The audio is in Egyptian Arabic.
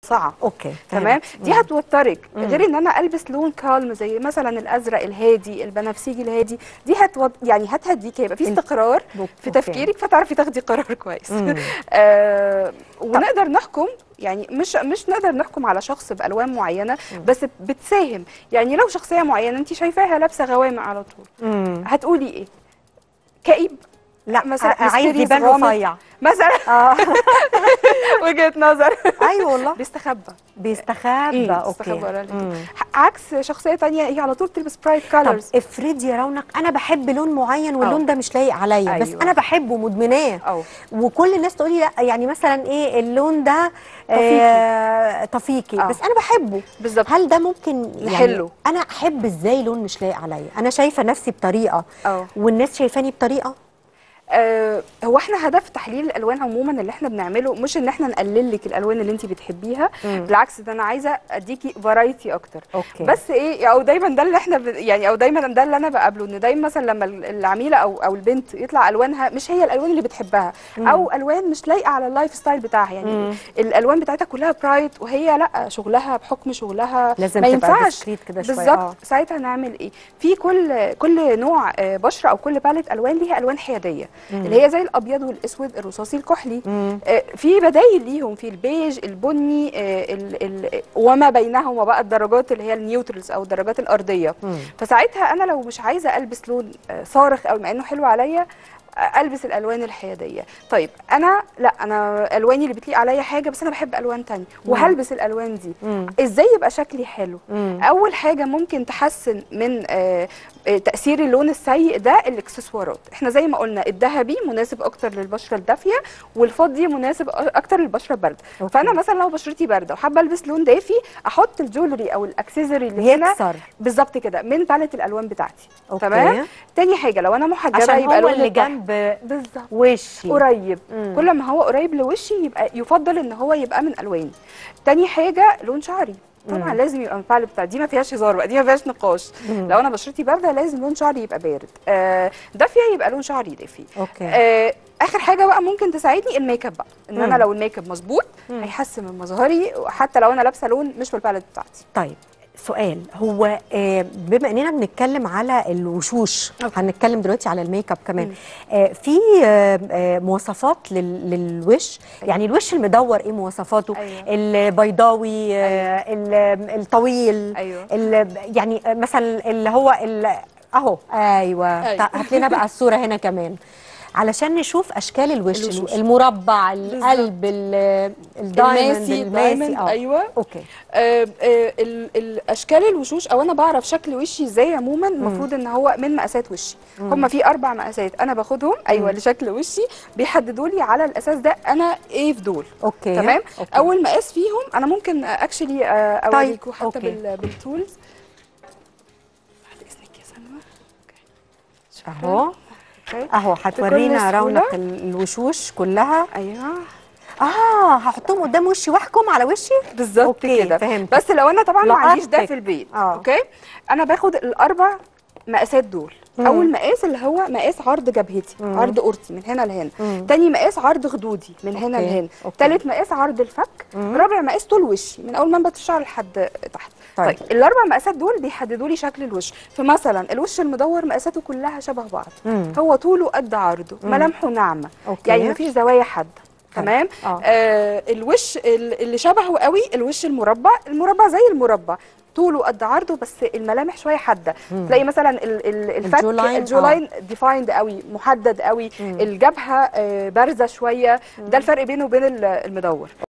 ملصعه اوكي تمام فهمت. دي مم. هتوترك مم. غير ان انا البس لون كالم زي مثلا الازرق الهادي البنفسجي الهادي دي هتوت... يعني هتهديك هيبقى في ال- استقرار أوكي. في تفكيرك فتعرفي تاخدي قرار كويس مم. آه ونقدر نحكم يعني مش مش نقدر نحكم على شخص بالوان معينه بس بتساهم يعني لو شخصيه معينه انت شايفاها لابسه غوامق على طول مم. هتقولي ايه كئيب لا مثلا مثلا عايز mysterious يبان غامض. رفيع مثلا اه وجهه نظر ايوه والله بيستخبى بيستخبى مم، اوكي بيستخبى ورا ال- مم. عكس شخصيه تانية هي على طول تلبس برايت طب كولرز افرضي يا رونق انا بحب لون معين واللون أه. ده مش لايق عليا بس أيوة. انا بحبه مدمناه اه وكل الناس تقولي لا يعني مثلا ايه اللون ده طفيكي. آه طفيكي أه. بس انا بحبه بالظبط هل ده ممكن يعني نحله. انا احب ازاي لون مش لايق عليا انا شايفه نفسي بطريقه اه والناس شايفاني بطريقه آه، هو احنا هدف تحليل الالوان عموما اللي احنا بنعمله مش ان احنا نقلل لك الالوان اللي انت بتحبيها مم. بالعكس ده انا عايزه اديكي فرايتي اكتر اوكي بس ايه او دايما ده اللي احنا ب... يعني او دايما ده اللي انا بقابله ان دايما مثلا لما ال- العميله او او البنت يطلع الوانها مش هي الالوان اللي بتحبها مم. او الوان مش لايقه على اللايف ستايل بتاعها يعني مم. الالوان بتاعتها كلها برايت وهي لا شغلها بحكم شغلها لازم ما تبقى ينفعش ديسكريت كده شويه بالظبط آه. ساعتها نعمل ايه في كل كل نوع آه، بشره او كل باليت الوان ليها الوان حياديه مم. اللي هي زي الابيض والاسود الرصاصي الكحلي مم. آه، في بدايل ليهم في البيج البني آه، ال ال وما بينهما بقى الدرجات اللي هي النيوترالز او الدرجات الارضيه مم. فساعتها انا لو مش عايزه البس لون آه، صارخ او مع انه حلو عليا آه، البس الالوان الحياديه طيب انا لا انا الواني اللي بتليق عليا حاجه بس انا بحب الوان تانية وهلبس الالوان دي مم. ازاي يبقى شكلي حلو مم. اول حاجه ممكن تحسن من آه، آه، تاثير اللون السيء ده الاكسسوارات احنا زي ما قلنا الذهبي مناسب اكتر للبشره الدافيه والفضي مناسب أ- اكتر للبشره البارده أوكي. فانا مثلا لو بشرتي بارده وحابه البس لون دافي احط الجولري او الاكسسوري اللي هنا يكسر بالظبط كده من باليت الالوان بتاعتي أوكي. تمام تاني حاجه لو انا محجبه عشان يبقى هو لون اللي الطرح. جنب بالظبط وشي قريب مم. كل ما هو قريب لوشي يبقى يفضل ان هو يبقى من الواني تاني حاجه لون شعري طبعا مم. لازم يبقى من الفعل بتاع دي ما فيهاش هزار بقى دي ما فيهاش نقاش مم. لو انا بشرتي بارده لازم لون شعري يبقى بارد آه دافيه يبقى لون شعري دافي اوكي آه اخر حاجه بقى ممكن تساعدني الميك اب بقى ان انا مم. لو الميك اب مظبوط مم. هيحسن من مظهري حتى لو انا لابسه لون مش بالباليت بتاعتي طيب سؤال هو آه، بما اننا بنتكلم على الوشوش أوكي. هنتكلم دلوقتي على الميك اب كمان مم. آه، في آه، آه، مواصفات لل- للوش أيوة. يعني الوش المدور ايه مواصفاته أيوة. البيضاوي آه، ال- الطويل ايوه ال- يعني مثلا اللي هو ال- اهو ايوه أيوة. تع- هات لنا بقى الصوره هنا كمان علشان نشوف اشكال الوش الوشوش. المربع القلب ال- الدايموند الماسي الماسي دايموند اه ايوه اوكي آه، آه، ال- الاشكال الوشوش او انا بعرف شكل وشي ازاي عموما المفروض ان هو من مقاسات وشي هم في اربع مقاسات انا باخدهم ايوه لشكل وشي بيحددوا لي على الاساس ده انا ايه في دول اوكي تمام أوكي. اول مقاس فيهم انا ممكن اكشلي اوريكم حتى أوكي. بال- بالتولز بعد اذنك يا سلمى شكراً. اهو أوكي. اهو هتورينا سهولة. رونق ال- الوشوش كلها ايوه اه هحطهم قدام وشي واحكم على وشي بالظبط أوكي، كده فهمت. بس لو انا طبعا ما عنديش ده لقطتك. في البيت آه. اوكي انا باخد الاربع مقاسات دول مم. اول مقاس اللي هو مقاس عرض جبهتي مم. عرض قرطي من هنا لهنا مم. تاني مقاس عرض خدودي من هنا أوكي، لهنا أوكي. تالت مقاس عرض الفك مم. رابع مقاس طول وشي من اول منبت الشعر لحد تحت طيب. طيب, الاربع مقاسات دول بيحددوا لي شكل الوش فمثلا الوش المدور مقاساته كلها شبه بعض مم. هو طوله قد عرضه مم. ملامحه ناعمه أوكي. يعني مفيش زوايا حاده تمام آه. آه الوش ال- اللي شبهه قوي الوش المربع المربع زي المربع طوله قد عرضه بس الملامح شويه حاده مم. تلاقي مثلا ال- ال- الفك الجولاين، الجولاين ديفايند قوي محدد قوي مم. الجبهه آه بارزه شويه ده الفرق بينه وبين ال- المدور